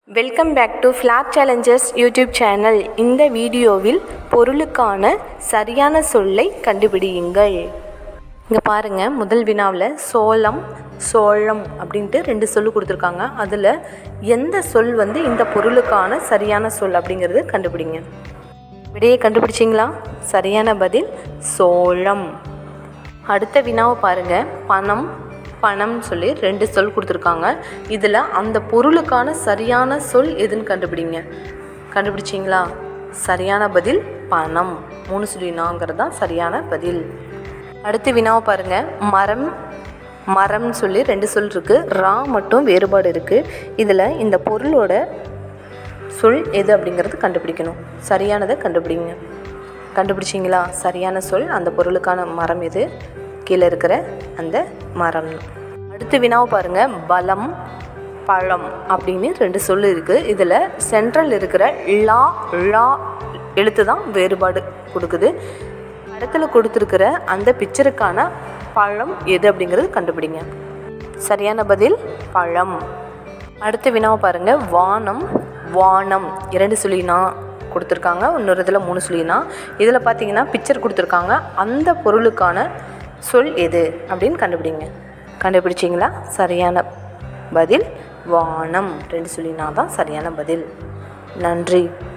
welcome back to flag challengers YouTube channel இந்த வீடியோவில் பொருளுக்கான சரியான சொல்லை கண்டுபிடியுங்கள் இங்கே பாருங்கள் முதல் வினாவில் சோளம் சோளம் அப்படின்ட்டு ரெண்டு சொல்லு கொடுத்துருக்காங்க அதில் எந்த சொல் வந்து இந்த பொருளுக்கான சரியான சொல் அப்படிங்கிறது கண்டுபிடிங்க விடையை கண்டுபிடிச்சிங்களா சரியான பதில் சோளம் அடுத்த வினாவை பாருங்கள் பணம் பணம் சொல்லி ரெண்டு சொல் கொடுத்துருக்காங்க இதில் அந்த பொருளுக்கான சரியான சொல் எதுன்னு கண்டுபிடிங்க கண்டுபிடிச்சிங்களா சரியான பதில் பணம் மூணு சொல்லினாங்கிறது தான் சரியான பதில் அடுத்த வினாவை பாருங்கள் மரம் மரம்னு சொல்லி ரெண்டு சொல் இருக்குது ரா மட்டும் வேறுபாடு இருக்குது இதில் இந்த பொருளோட சொல் எது அப்படிங்கிறது கண்டுபிடிக்கணும் சரியானதை கண்டுபிடிங்க கண்டுபிடிச்சிங்களா சரியான சொல் அந்த பொருளுக்கான மரம் எது கீழே இருக்கிற அந்த மரம் அடுத்த வினாவை பாருங்கள் பலம் பழம் அப்படின்னு ரெண்டு சொல் இருக்குது இதில் சென்ட்ரல் இருக்கிற லா லா எழுத்து தான் வேறுபாடு கொடுக்குது படத்தில் கொடுத்துருக்கிற அந்த பிக்சருக்கான பழம் எது அப்படிங்கிறது கண்டுபிடிங்க சரியான பதில் பழம் அடுத்த வினாவை பாருங்கள் வானம் வானம் இரண்டு சொல்லினா கொடுத்துருக்காங்க இன்னொரு இதில் மூணு சொல்லினா இதில் பார்த்தீங்கன்னா பிக்சர் கொடுத்துருக்காங்க அந்த பொருளுக்கான சொல் எது அப்படின்னு கண்டுபிடிங்க கண்டுபிடிச்சிங்களா சரியான பதில் வானம் ரெண்டு சொல்லினா தான் சரியான பதில் நன்றி